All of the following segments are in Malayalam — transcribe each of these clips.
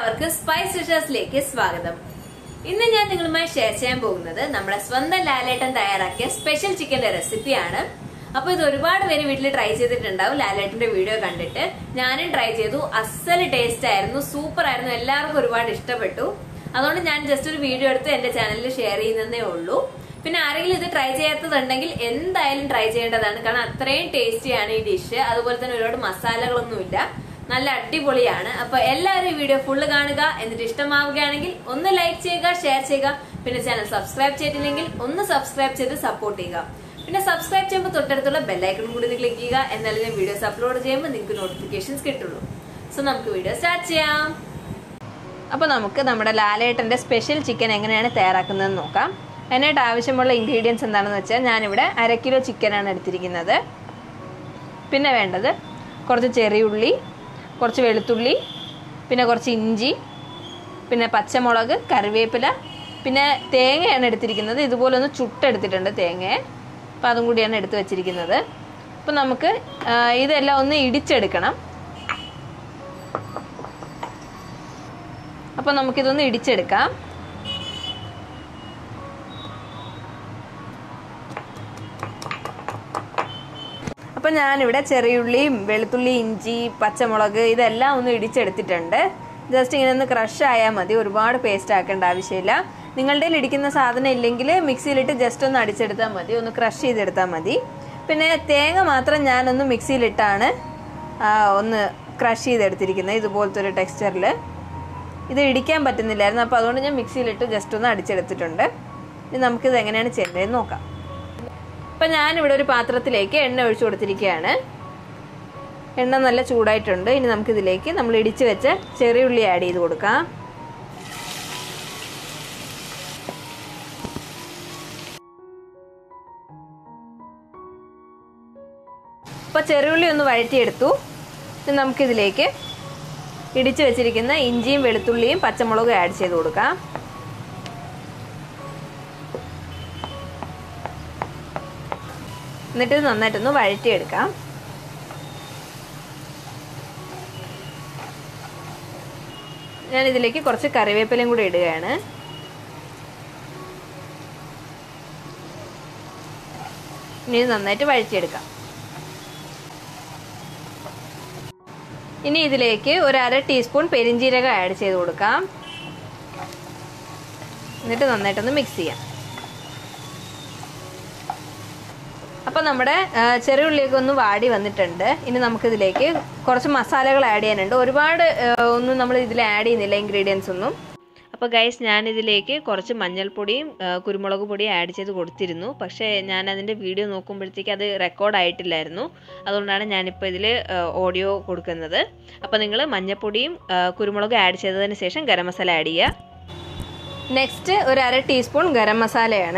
എല്ലാവർക്കും സ്പൈസ് ഡിഷേഴ്സിലേക്ക് സ്വാഗതം ഇന്ന് ഞാൻ നിങ്ങളുമായി ഷെയർ ചെയ്യാൻ പോകുന്നത് നമ്മുടെ സ്വന്തം ലാലേട്ടൻ തയ്യാറാക്കിയ സ്പെഷ്യൽ ചിക്കന്റെ റെസിപ്പിയാണ് അപ്പൊ ഇത് ഒരുപാട് പേര് വീട്ടിൽ ട്രൈ ചെയ്തിട്ടുണ്ടാവും ലാലേട്ടന്റെ വീഡിയോ കണ്ടിട്ട് ഞാനും ട്രൈ ചെയ്തു അസല് ടേസ്റ്റ് ആയിരുന്നു സൂപ്പർ ആയിരുന്നു എല്ലാവർക്കും ഒരുപാട് ഇഷ്ടപ്പെട്ടു അതുകൊണ്ട് ഞാൻ ജസ്റ്റ് ഒരു വീഡിയോ എടുത്ത് എന്റെ ചാനലിൽ ഷെയർ ചെയ്യുന്നതേ ഉള്ളൂ പിന്നെ ആരെങ്കിലും ഇത് ട്രൈ ചെയ്യാത്തതുണ്ടെങ്കിൽ എന്തായാലും ട്രൈ ചെയ്യേണ്ടതാണ് കാരണം അത്രയും ടേസ്റ്റിയാണ് ഈ ഡിഷ് അതുപോലെ തന്നെ ഒരുപാട് മസാലകളൊന്നുമില്ല നല്ല അടിപൊളിയാണ് അപ്പൊ എല്ലാവരും ഈ വീഡിയോ ഫുള്ള് കാണുക എന്നിട്ട് ഇഷ്ടമാവുകയാണെങ്കിൽ ഒന്ന് ലൈക്ക് ചെയ്യുക ഷെയർ ചെയ്യുക പിന്നെ ചാനൽ സബ്സ്ക്രൈബ് ചെയ്തിട്ടില്ലെങ്കിൽ ഒന്ന് സബ്സ്ക്രൈബ് ചെയ്ത് സപ്പോർട്ട് ചെയ്യുക പിന്നെ സബ്സ്ക്രൈബ് ചെയ്യുമ്പോൾ തൊട്ടടുത്തുള്ള ബെല്ലൈക്കൺ കൂടി ഒന്ന് ക്ലിക്ക് ചെയ്യുക എന്നാലും ഞാൻ വീഡിയോസ് അപ്ലോഡ് ചെയ്യുമ്പോൾ നിങ്ങൾക്ക് നോട്ടിഫിക്കേഷൻസ് കിട്ടുള്ളൂ സോ നമുക്ക് വീഡിയോ സ്റ്റാർട്ട് ചെയ്യാം അപ്പോൾ നമുക്ക് നമ്മുടെ ലാലേട്ടൻ്റെ സ്പെഷ്യൽ ചിക്കൻ എങ്ങനെയാണ് തയ്യാറാക്കുന്നതെന്ന് നോക്കാം അതിനായിട്ട് ആവശ്യമുള്ള ഇൻഗ്രീഡിയൻസ് എന്താണെന്ന് വെച്ചാൽ ഞാനിവിടെ അര കിലോ ചിക്കനാണ് എടുത്തിരിക്കുന്നത് പിന്നെ വേണ്ടത് കുറച്ച് ചെറിയുള്ളി കുറച്ച് വെളുത്തുള്ളി പിന്നെ കുറച്ച് ഇഞ്ചി പിന്നെ പച്ചമുളക് കറിവേപ്പില പിന്നെ തേങ്ങയാണ് എടുത്തിരിക്കുന്നത് ഇതുപോലെ ഒന്ന് ചുട്ടെടുത്തിട്ടുണ്ട് തേങ്ങയെ അപ്പോൾ അതും കൂടിയാണ് എടുത്ത് വെച്ചിരിക്കുന്നത് അപ്പോൾ നമുക്ക് ആ, ഇതെല്ലാം ഒന്ന് ഇടിച്ചെടുക്കണം അപ്പോൾ നമുക്കിതൊന്ന് ഇടിച്ചെടുക്കാം അപ്പം ഞാനിവിടെ ചെറിയുള്ളിയും വെളുത്തുള്ളി ഇഞ്ചി പച്ചമുളക് ഇതെല്ലാം ഒന്ന് ഇടിച്ചെടുത്തിട്ടുണ്ട് ജസ്റ്റ് ഇങ്ങനെ ഒന്ന് ക്രഷ് ആയാൽ മതി ഒരുപാട് പേസ്റ്റ് ആക്കേണ്ട ആവശ്യമില്ല നിങ്ങളുടെ കയ്യിൽ ഇടിക്കുന്ന സാധനം ഇല്ലെങ്കിൽ മിക്സിയിലിട്ട് ജസ്റ്റ് ഒന്ന് അടിച്ചെടുത്താൽ മതി ഒന്ന് ക്രഷ് ചെയ്തെടുത്താൽ മതി പിന്നെ തേങ്ങ മാത്രം ഞാനൊന്ന് മിക്സിയിലിട്ടാണ് ആ, ഒന്ന് ക്രഷ് ചെയ്തെടുത്തിരിക്കുന്നത് ഇതുപോലത്തെ ഒരു ടെക്സ്ചറിൽ ഇത് ഇടിക്കാൻ പറ്റുന്നില്ലായിരുന്നു അപ്പോൾ അതുകൊണ്ട് ഞാൻ മിക്സിയിലിട്ട് ജസ്റ്റ് ഒന്ന് അടിച്ചെടുത്തിട്ടുണ്ട് ഇനി നമുക്കിത് എങ്ങനെയാണ് ചെയ്യേണ്ടതെന്ന് നോക്കാം അപ്പം ഞാനിവിടെ ഒരു പാത്രത്തിലേക്ക് എണ്ണ ഒഴിച്ചു കൊടുത്തിരിക്കുകയാണ് എണ്ണ നല്ല ചൂടായിട്ടുണ്ട് ഇനി നമുക്കിതിലേക്ക് നമ്മൾ ഇടിച്ച് വെച്ച ചെറിയുള്ളി ആഡ് ചെയ്ത് കൊടുക്കാം അപ്പോൾ ചെറിയുള്ളി ഒന്ന് വഴറ്റിയെടുത്തു ഇനി നമുക്കിതിലേക്ക് ഇടിച്ച് വെച്ചിരിക്കുന്ന ഇഞ്ചിയും വെളുത്തുള്ളിയും പച്ചമുളകും ആഡ് ചെയ്ത് കൊടുക്കാം എന്നിട്ട് ഇത് നന്നായിട്ടൊന്ന് വഴറ്റിയെടുക്കാം ഞാൻ ഇതിലേക്ക് കുറച്ച് കറിവേപ്പിലയും കൂടി ഇടുകയാണ് ഇനി ഇത് നന്നായിട്ട് വഴറ്റിയെടുക്കാം ഇനി ഇതിലേക്ക് ഒരു അര ടീസ്പൂൺ പെരിഞ്ജീരകം ആഡ് ചെയ്ത് കൊടുക്കാം എന്നിട്ട് നന്നായിട്ടൊന്ന് മിക്സ് ചെയ്യാം അപ്പോൾ നമ്മുടെ ആ, ചെറിയുള്ളിയൊക്കെ ഒന്ന് വാടി വന്നിട്ടുണ്ട് ഇനി നമുക്കിതിലേക്ക് കുറച്ച് മസാലകൾ ആഡ് ചെയ്യാനുണ്ട് ഒരുപാട് ആ, ഒന്നും നമ്മൾ ഇതിൽ ആഡ് ചെയ്യുന്നില്ല ഇൻഗ്രീഡിയൻസ് ഒന്നും അപ്പോൾ ഗൈസ് ഞാനിതിലേക്ക് കുറച്ച് മഞ്ഞൾപ്പൊടിയും ആ, കുരുമുളക് പൊടിയും ആഡ് ചെയ്ത് കൊടുത്തിരുന്നു പക്ഷേ ഞാൻ അതിൻ്റെ വീഡിയോ നോക്കുമ്പോഴത്തേക്ക് അത് റെക്കോർഡ് ആയിട്ടില്ലായിരുന്നു അതുകൊണ്ടാണ് ഞാനിപ്പോൾ ഇതിൽ ഓഡിയോ കൊടുക്കുന്നത് അപ്പോൾ നിങ്ങൾ മഞ്ഞൾപ്പൊടിയും ആ, കുരുമുളകും ആഡ് ചെയ്തതിന് ശേഷം ഗരം മസാല ആഡ് ചെയ്യുക നെക്സ്റ്റ് ഒരു അര ടീസ്പൂൺ ഗരം മസാലയാണ്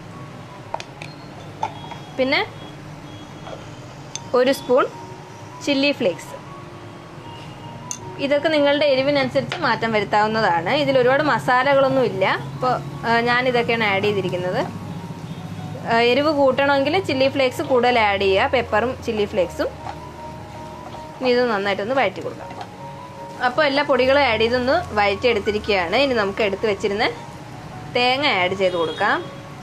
പിന്നെ ഒരു സ്പൂൺ ചില്ലി ഫ്ലേക്സ് ഇതൊക്കെ നിങ്ങളുടെ എരിവിനനുസരിച്ച് മാറ്റം വരുത്താവുന്നതാണ് ഇതിൽ ഒരുപാട് മസാലകളൊന്നും ഇല്ല അപ്പോൾ ഞാനിതൊക്കെയാണ് ആഡ് ചെയ്തിരിക്കുന്നത് ആ, എരിവ് കൂട്ടണമെങ്കിൽ ചില്ലി ഫ്ലേക്സ് കൂടുതൽ ആഡ് ചെയ്യുക പെപ്പറും ചില്ലി ഫ്ലേക്സും ഇനി ഇത് നന്നായിട്ടൊന്ന് വഴറ്റി കൊടുക്കാം അപ്പോൾ എല്ലാ പൊടികളും ആഡ് ചെയ്തൊന്ന് വഴറ്റി എടുത്തിരിക്കുകയാണ് ഇനി നമുക്ക് എടുത്ത് വെച്ചിരുന്ന തേങ്ങ ആഡ് ചെയ്ത് കൊടുക്കാം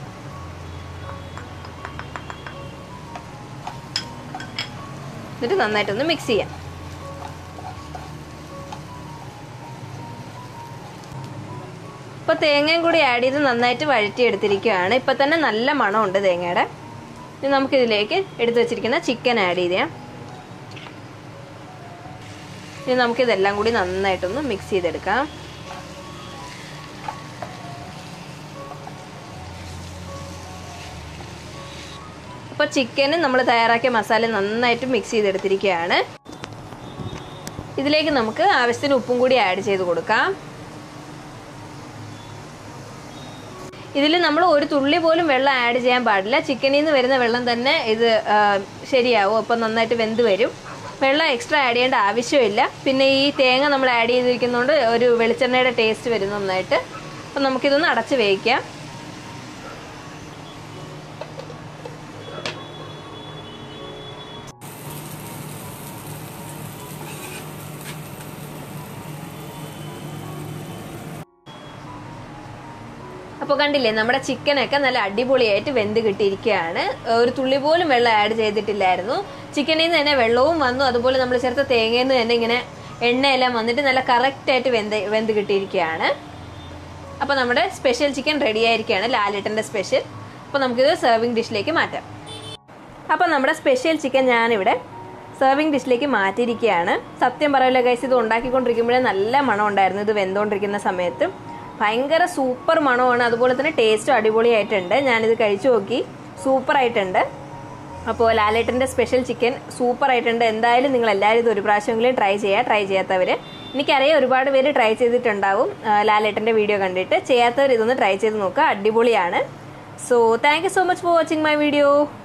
എന്നിട്ട് നന്നായിട്ടൊന്ന് മിക്സ് ചെയ്യാം ഇപ്പോൾ തേങ്ങയും കൂടി ആഡ് ചെയ്ത് നന്നായിട്ട് വഴറ്റി എടുത്തിരിക്കുകയാണ് ഇപ്പം തന്നെ നല്ല മണമുണ്ട് തേങ്ങയുടെ ഇനി നമുക്കിതിലേക്ക് എടുത്തു വെച്ചിരിക്കുന്ന ചിക്കൻ ആഡ് ചെയ്യാം ഇനി നമുക്കിതെല്ലാം കൂടി നന്നായിട്ടൊന്ന് മിക്സ് ചെയ്തെടുക്കാം അപ്പോൾ ചിക്കന് നമ്മൾ തയ്യാറാക്കിയ മസാല നന്നായിട്ട് മിക്സ് ചെയ്തെടുത്തിരിക്കുകയാണ് ഇതിലേക്ക് നമുക്ക് ആവശ്യത്തിന് ഉപ്പും കൂടി ആഡ് ചെയ്ത് കൊടുക്കാം ഇതിൽ നമ്മൾ ഒരു തുള്ളി പോലും വെള്ളം ആഡ് ചെയ്യാൻ പാടില്ല ചിക്കനിൽ നിന്ന് വരുന്ന വെള്ളം തന്നെ ഇത് ആ, ശരിയാവും അപ്പം നന്നായിട്ട് വെന്ത് വരും വെള്ളം എക്സ്ട്രാ ആഡ് ചെയ്യേണ്ട ആവശ്യമില്ല പിന്നെ ഈ തേങ്ങ നമ്മൾ ആഡ് ചെയ്തിരിക്കുന്നതുകൊണ്ട് ഒരു വെളിച്ചെണ്ണയുടെ ടേസ്റ്റ് വരും നന്നായിട്ട് അപ്പം നമുക്കിതൊന്ന് അടച്ച് വേവിക്കാം അപ്പോൾ കണ്ടില്ലേ നമ്മുടെ ചിക്കനൊക്കെ നല്ല അടിപൊളിയായിട്ട് വെന്ത് കിട്ടിയിരിക്കുകയാണ് ഒരു തുള്ളി പോലും വെള്ളം ആഡ് ചെയ്തിട്ടില്ലായിരുന്നു ചിക്കനിൽ നിന്ന് തന്നെ വെള്ളവും വന്നു അതുപോലെ നമ്മൾ ചേർത്ത തേങ്ങയിൽ നിന്ന് തന്നെ ഇങ്ങനെ എണ്ണയെല്ലാം വന്നിട്ട് നല്ല കറക്റ്റായിട്ട് വെന്ത് വെന്ത് കിട്ടിയിരിക്കുകയാണ് അപ്പോൾ നമ്മുടെ സ്പെഷ്യൽ ചിക്കൻ റെഡി ആയിരിക്കുകയാണ് ലാലേട്ടൻ്റെ സ്പെഷ്യൽ അപ്പോൾ നമുക്കിത് സെർവിങ് ഡിഷിലേക്ക് മാറ്റാം അപ്പോൾ നമ്മുടെ സ്പെഷ്യൽ ചിക്കൻ ഞാനിവിടെ സെർവിങ് ഡിഷിലേക്ക് മാറ്റിയിരിക്കുകയാണ് സത്യം പറയല്ലോ ഗൈസ് ഇത് ഉണ്ടാക്കിക്കൊണ്ടിരിക്കുമ്പോഴേ നല്ല മണം ഉണ്ടായിരുന്നു ഇത് വെന്തുകൊണ്ടിരിക്കുന്ന സമയത്ത് ഭയങ്കര സൂപ്പർ മണമാണ് അതുപോലെ തന്നെ ടേസ്റ്റും അടിപൊളിയായിട്ടുണ്ട് ഞാനിത് കഴിച്ചു നോക്കി സൂപ്പർ ആയിട്ടുണ്ട് അപ്പോൾ ലാലേട്ടൻ്റെ സ്പെഷ്യൽ ചിക്കൻ സൂപ്പർ ആയിട്ടുണ്ട് എന്തായാലും നിങ്ങൾ എല്ലാവരും ഇത് ഒരു പ്രാവശ്യമെങ്കിലും ട്രൈ ചെയ്യുക ട്രൈ ചെയ്യാത്തവർ എനിക്കറിയാം ഒരുപാട് പേര് ട്രൈ ചെയ്തിട്ടുണ്ടാവും ആ, ലാലേട്ടൻ്റെ വീഡിയോ കണ്ടിട്ട് ചെയ്യാത്തവർ ഇതൊന്ന് ട്രൈ ചെയ്ത് നോക്കുക അടിപൊളിയാണ് so thank you so much for watching my video